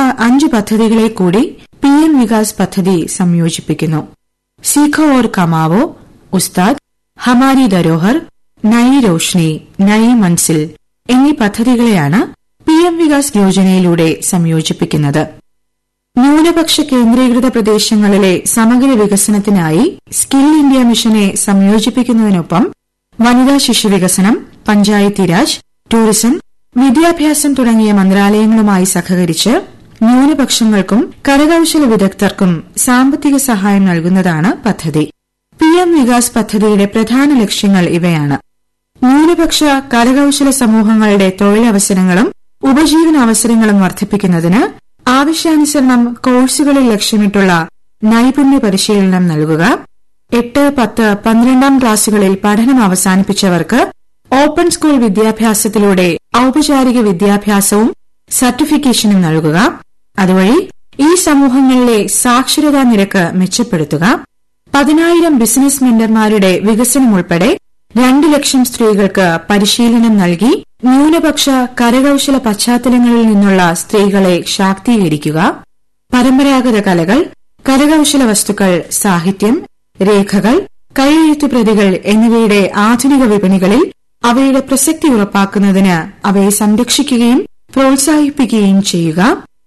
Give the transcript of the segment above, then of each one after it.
അഞ്ച് പദ്ധതികളെ കൂടി പി എം വികാസ് പദ്ധതി സംയോജിപ്പിക്കുന്നു സീഖോ ഓർ കമാവോ ഉസ്താദ് ഹമാരി ധരോഹർ നയി രോഷ്നി നയി മൻസിൽ എന്നീ പദ്ധതികളെയാണ് പി എം വികാസ് യോജനയിലൂടെ സംയോജിപ്പിക്കുന്നത് ന്യൂനപക്ഷ കേന്ദ്രീകൃത പ്രദേശങ്ങളിലെ സമഗ്ര വികസനത്തിനായി സ്കിൽ ഇന്ത്യ മിഷനെ സംയോജിപ്പിക്കുന്നതിനൊപ്പം വനിതാ ശിശുവികസനം പഞ്ചായത്തി രാജ് ടൂറിസം വിദ്യാഭ്യാസം തുടങ്ങിയ മന്ത്രാലയങ്ങളുമായി സഹകരിച്ച് ന്യൂനപക്ഷങ്ങൾക്കും കരകൌശല വിദഗ്ധർക്കും സാമ്പത്തിക സഹായം നൽകുന്നതാണ് പദ്ധതി പി എം വികാസ് പദ്ധതിയുടെ പ്രധാന ലക്ഷ്യങ്ങൾ ഇവയാണ് ന്യൂനപക്ഷ കരകൌശല സമൂഹങ്ങളുടെ തൊഴിലവസരങ്ങളും ഉപജീവനാവസരങ്ങളും വർദ്ധിപ്പിക്കുന്നതിന് ആവശ്യാനുസരണം കോഴ്സുകളിൽ ലക്ഷ്യമിട്ടുള്ള നൈപുണ്യ പരിശീലനം നൽകുക എട്ട് പത്ത് പന്ത്രണ്ടാം ക്ലാസുകളിൽ പഠനം അവസാനിപ്പിച്ചവർക്ക് ഓപ്പൺ സ്കൂൾ വിദ്യാഭ്യാസത്തിലൂടെ ഔപചാരിക വിദ്യാഭ്യാസവും സർട്ടിഫിക്കേഷനും നൽകുക അതുവഴി ഈ സമൂഹങ്ങളിലെ സാക്ഷരതാ നിരക്ക് മെച്ചപ്പെടുത്തുക പതിനായിരം ബിസിനസ് മെന്റർമാരുടെ വികസനം ഉൾപ്പെടെ രണ്ട് ലക്ഷം സ്ത്രീകൾക്ക് പരിശീലനം നൽകി ന്യൂനപക്ഷ കരകൌശല പശ്ചാത്തലങ്ങളിൽ നിന്നുള്ള സ്ത്രീകളെ ശാക്തീകരിക്കുക പരമ്പരാഗത കലകൾ കരകൌശല വസ്തുക്കൾ സാഹിത്യം രേഖകൾ കൈയെഴുത്തു പ്രതികൾ എന്നിവയുടെ ആധുനിക വിപണികളിൽ അവയുടെ പ്രസക്തി ഉറപ്പാക്കുന്നതിന് അവയെ സംരക്ഷിക്കുകയും പ്രോത്സാഹിപ്പിക്കുകയും ചെയ്യുക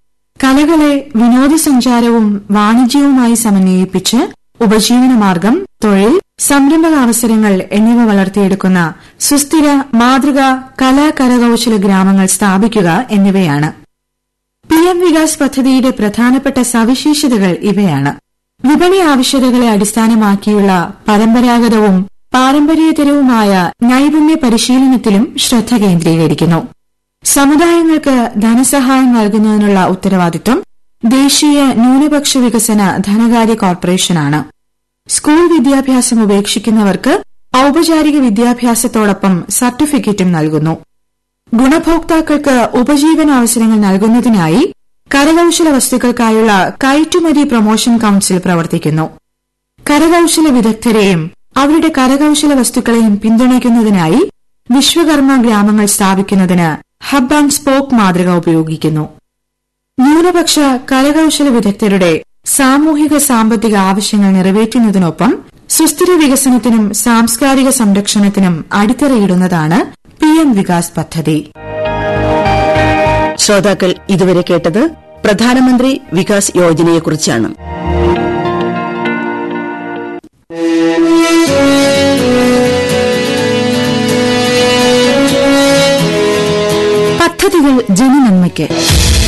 കലകളെ വിനോദസഞ്ചാരവും വാണിജ്യവുമായി സമന്വയിപ്പിച്ച് ഉപജീവനമാർഗം തൊഴിൽ സംരംഭകാവസരങ്ങൾ എന്നിവ വളർത്തിയെടുക്കുന്ന സുസ്ഥിര മാതൃക കലാ കരകൌശല ഗ്രാമങ്ങൾ സ്ഥാപിക്കുക എന്നിവയാണ് പി എം വികാസ് പദ്ധതിയുടെ പ്രധാനപ്പെട്ട സവിശേഷതകൾ ഇവയാണ് വിപണി ആവശ്യകതകളെ അടിസ്ഥാനമാക്കിയുള്ള പരമ്പരാഗതവും പാരമ്പര്യേതരവുമായ നൈപുണ്യ പരിശീലനത്തിലും ശ്രദ്ധ കേന്ദ്രീകരിക്കുന്നു സമുദായങ്ങൾക്ക് ധനസഹായം നൽകുന്നതിനുള്ള ഉത്തരവാദിത്വം ദേശീയ ന്യൂനപക്ഷ വികസന ധനകാര്യ കോർപ്പറേഷനാണ് സ്കൂൾ വിദ്യാഭ്യാസം ഉപേക്ഷിക്കുന്നവർക്ക് ഔപചാരിക വിദ്യാഭ്യാസത്തോടൊപ്പം സർട്ടിഫിക്കറ്റും നൽകുന്നു ഗുണഭോക്താക്കൾക്ക് ഉപജീവനാവസരങ്ങൾ നൽകുന്നതിനായി കരകൌശല വസ്തുക്കൾക്കായുള്ള കയറ്റുമതി പ്രൊമോഷൻ കൌൺസിൽ പ്രവർത്തിക്കുന്നു കരകൌശല വിദഗ്ധരെയും അവരുടെ കരകൌശല വസ്തുക്കളെയും പിന്തുണയ്ക്കുന്നതിനായി വിശ്വകർമ്മ ഗ്രാമങ്ങൾ സ്ഥാപിക്കുന്നതിന് ഹബ് ആൻഡ് സ്പോക്ക് മാതൃക ഉപയോഗിക്കുന്നു ന്യൂനപക്ഷ കരകൌശല വിദഗ്ധരുടെ സാമൂഹിക സാമ്പത്തിക ആവശ്യങ്ങൾ നിറവേറ്റുന്നതിനൊപ്പം സുസ്ഥിര വികസനത്തിനും സാംസ്കാരിക സംരക്ഷണത്തിനും അടിത്തറയിടുന്നതാണ് പി എം വികാസ് പദ്ധതി ശ്രോതാക്കൾ ഇതുവരെ കേട്ടത് പ്രധാനമന്ത്രി വികാസ് യോജനയെക്കുറിച്ചാണ് പദ്ധതികൾ ജനനന്മയ്ക്ക്